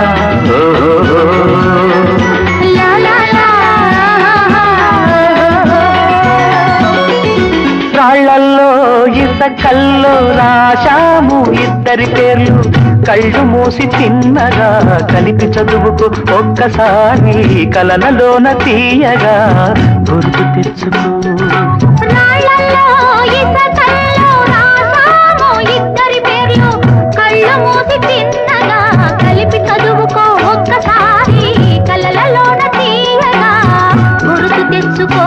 ఓ, ఓ, ఓ. లా లా లా రాళ్లల్లో ఇసకల్లో రాశాము ఇద్దరి పేర్లు కళ్ళు మూసి తిన్నగా కలిపి చదువుకు ఒక్కసారి కలనలోన తీయగా గుర్తు తెచ్చుకో రాళ్ళల్లో ఇసకల్లో రాసాము ఇద్దరి పేర్లు కళ్ళు మూసి తిన్నగా కలిపి చదువుకో ఒక్కసారి కలలలోన తీయగా గుర్తు తెచ్చుకో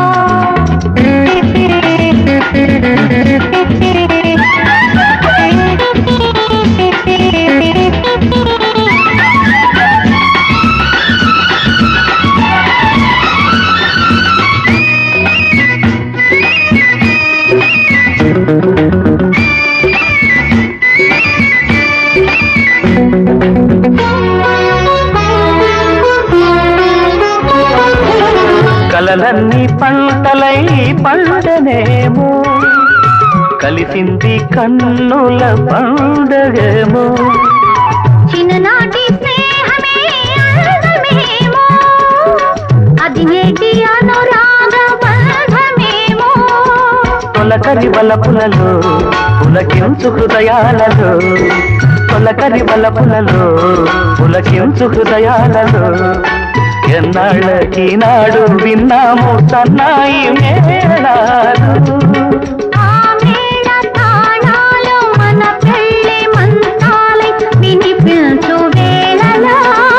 కలలన్నీ పంటలై పండనేమో కలిసింది కన్నుల పండగేమో చిన్ననాటి స్నేహమే అందమేమో అది నేటి అనురాగ బంధమేమో తొలకరి వలపులలో పులకించు హృదయాలలో తొలకరి వలపులలో పులకించు హృదయాలలో ఎన్నాళ్ళకి నాడు విన్నాము సన్నాయి మేళాలు ఆ మేళ తాళాలు మన పెళ్ళి మంత్రాలై వినిపించు వేళలో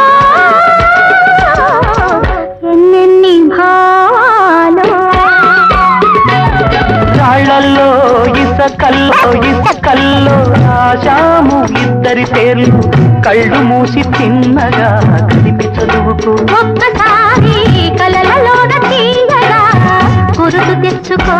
ఎన్నెన్ని భావాలు రాళ్లల్లో ఇసకల్లో ఇసకల్లో రాశాము ఇద్దరి పేర్లు కళ్ళు మూసి తిన్నగా కలిపి చదువుకు ఒక్కసారి కలలలోన తీయగా గురుతు తెచ్చుకో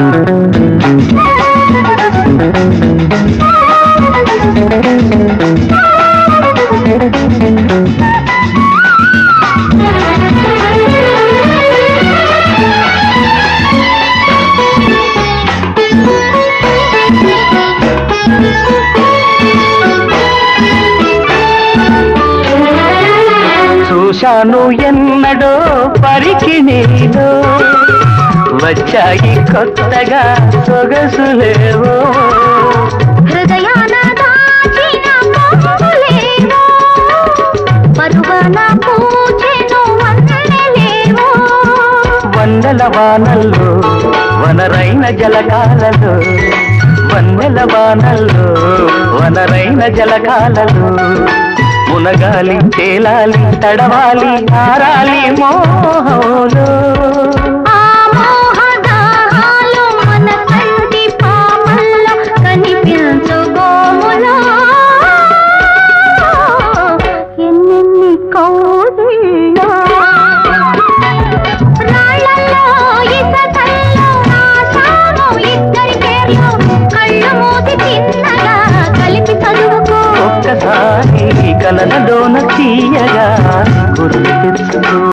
చూశాను ఎన్నడో పరికి నీలో వచ్చాయి కొత్తగా సొగసులేవో హృదయాన దాచిన పొంగులేవో పరువన పూచెను వన్నెలేవో వందల వానల్లో వనరైన జలకాలలో వందల వానల్లో వనరైన జలకాలలో మునగాలి తేలాలి తడవాలి ఆరాలి మోహంలో